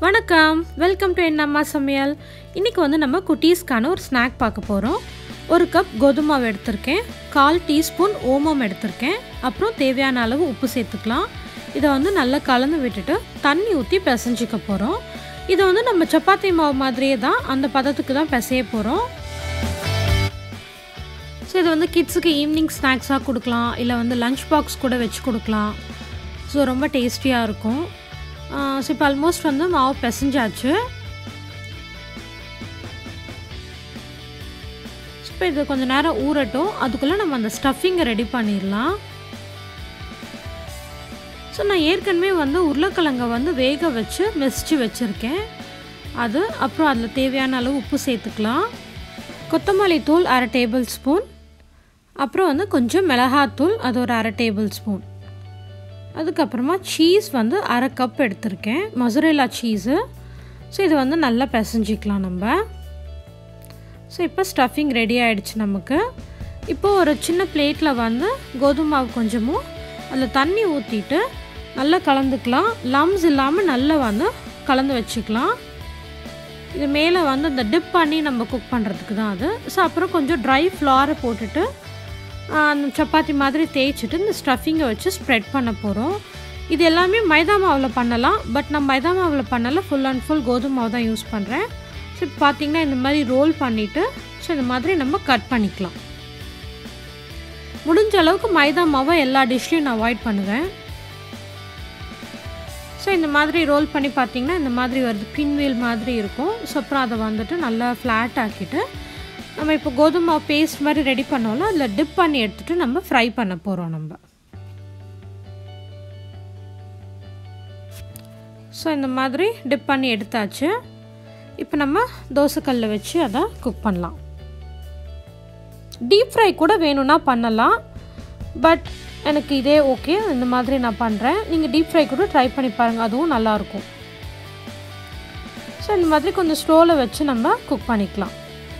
வணக்கம் welcome to என் அம்மா சமையல் இன்றைக்கி வந்து நம்ம குட்டீஸ்க்கான ஒரு ஸ்நாக் பார்க்க போகிறோம் ஒரு கப் கோதுமை மாவு எடுத்திருக்கேன் கால் டீஸ்பூன் ஓமம் எடுத்திருக்கேன் அப்புறம் தேவையான அளவு உப்பு சேர்த்துக்கலாம் இதை வந்து நல்லா கலந்து விட்டுட்டு தண்ணி ஊற்றி பிசைஞ்சிக்க போகிறோம் இதை வந்து நம்ம சப்பாத்தி மாவு மாதிரியே தான் அந்த பதத்துக்கு தான் பிசைய போகிறோம் ஸோ இது வந்து கிட்ஸுக்கு ஈவினிங் ஸ்நாக்ஸாக கொடுக்கலாம் இல்லை வந்து லஞ்ச் பாக்ஸ் கூட வச்சு கொடுக்கலாம் ஸோ ரொம்ப டேஸ்டியாக இருக்கும் ஸோ இப்போ ஆல்மோஸ்ட் வந்து மாவு பிசைஞ்சாச்சு இப்போ இது கொஞ்சம் நேரம் ஊறட்டும் அதுக்குள்ளே நம்ம அந்த ஸ்டஃபிங்கை ரெடி பண்ணிடலாம் ஸோ நான் ஏற்கனவே வந்து உருளைக்கிழங்கை வந்து வேக வச்சு மெசிச்சு வச்சுருக்கேன் அது அப்புறம் அதில் தேவையான அளவு உப்பு சேர்த்துக்கலாம் கொத்தமல்லி தூள் அரை டேபிள் ஸ்பூன் அப்புறம் வந்து கொஞ்சம் மிளகாத்தூள் அது ஒரு அரை டேபிள் ஸ்பூன் அதுக்கப்புறமா சீஸ் வந்து அரை கப் எடுத்திருக்கேன் மொசரேலா சீஸு ஸோ இது வந்து நல்லா பிசைஞ்சிக்கலாம் நம்ம ஸோ இப்போ ஸ்டஃபிங் ரெடி ஆகிடுச்சு நமக்கு இப்போது ஒரு சின்ன பிளேட்டில் வந்து கோதுமை மாவு கொஞ்சமும் அதில் தண்ணி ஊற்றிட்டு நல்லா கலந்துக்கலாம் லம்ஸ் இல்லாமல் நல்லா வந்து கலந்து வச்சுக்கலாம் இது மேலே வந்து இந்த டிப் பண்ணி நம்ம குக் பண்ணுறதுக்கு தான் அது ஸோ அப்புறம் கொஞ்சம் ட்ரை ஃப்ளாரை போட்டுட்டு அந்த சப்பாத்தி மாதிரி தேய்ச்சிட்டு இந்த ஸ்டஃபிங்கை வச்சு ஸ்ப்ரெட் பண்ண போகிறோம் இது எல்லாமே மைதா மாவில் பண்ணலாம் பட் நான் மைதா மாவில் பண்ணல ஃபுல் அண்ட் ஃபுல் கோதுமை மாவு தான் யூஸ் பண்ணுறேன் ஸோ இப்போ பார்த்திங்கன்னா இந்த மாதிரி ரோல் பண்ணிவிட்டு ஸோ இந்த மாதிரி நம்ம கட் பண்ணிக்கலாம் முடிஞ்ச அளவுக்கு மைதா மாவை எல்லா டிஷ்லையும் நான் அவாய்ட் பண்ணுவேன் ஸோ இந்த மாதிரி ரோல் பண்ணி பார்த்திங்கன்னா இந்த மாதிரி வருது பின்வீல் மாதிரி இருக்கும் ஸோ அப்புறம் அதை வந்துட்டு நல்லா ஃப்ளாட் ஆக்கிட்டு நம்ம இப்போ கோதுமை பேஸ்ட் மாதிரி ரெடி பண்ணோம்ல அதில் டிப் பண்ணி எடுத்துகிட்டு நம்ம ஃப்ரை பண்ண போகிறோம் நம்ம ஸோ இந்த மாதிரி டிப் பண்ணி எடுத்தாச்சு இப்போ நம்ம தோசைக்கல்லில் வச்சு அதை குக் பண்ணலாம் டீப் ஃப்ரை கூட வேணும்னா பண்ணலாம் பட் எனக்கு இதே ஓகே இந்த மாதிரி நான் பண்ணுறேன் நீங்கள் டீப் ஃப்ரை கூட ட்ரை பண்ணி பாருங்கள் அதுவும் நல்லாயிருக்கும் ஸோ இந்த மாதிரி கொஞ்சம் ஸ்லோவில் வச்சு நம்ம குக் பண்ணிக்கலாம்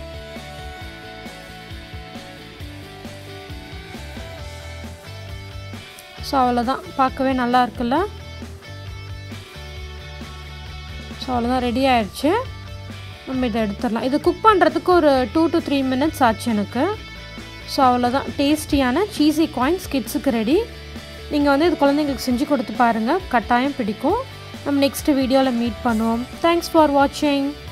ஸோ அவ்வளோதான் பார்க்கவே நல்லா இருக்குல்ல ஸோ அவ்வளோதான் ரெடி ஆயிடுச்சு நம்ம இதை எடுத்துடலாம் இது குக் பண்ணுறதுக்கு ஒரு டூ டு த்ரீ மினிட்ஸ் ஆச்சு எனக்கு ஸோ அவ்வளோதான் டேஸ்டியான சீஸி காயின்ஸ் கிட்ஸுக்கு ரெடி நீங்கள் வந்து இது குழந்தைங்களுக்கு செஞ்சு கொடுத்து பாருங்கள் கட்டாயம் பிடிக்கும் நம்ம நெக்ஸ்ட் வீடியோவில் மீட் பண்ணுவோம் தேங்க்ஸ் ஃபார் வாட்சிங்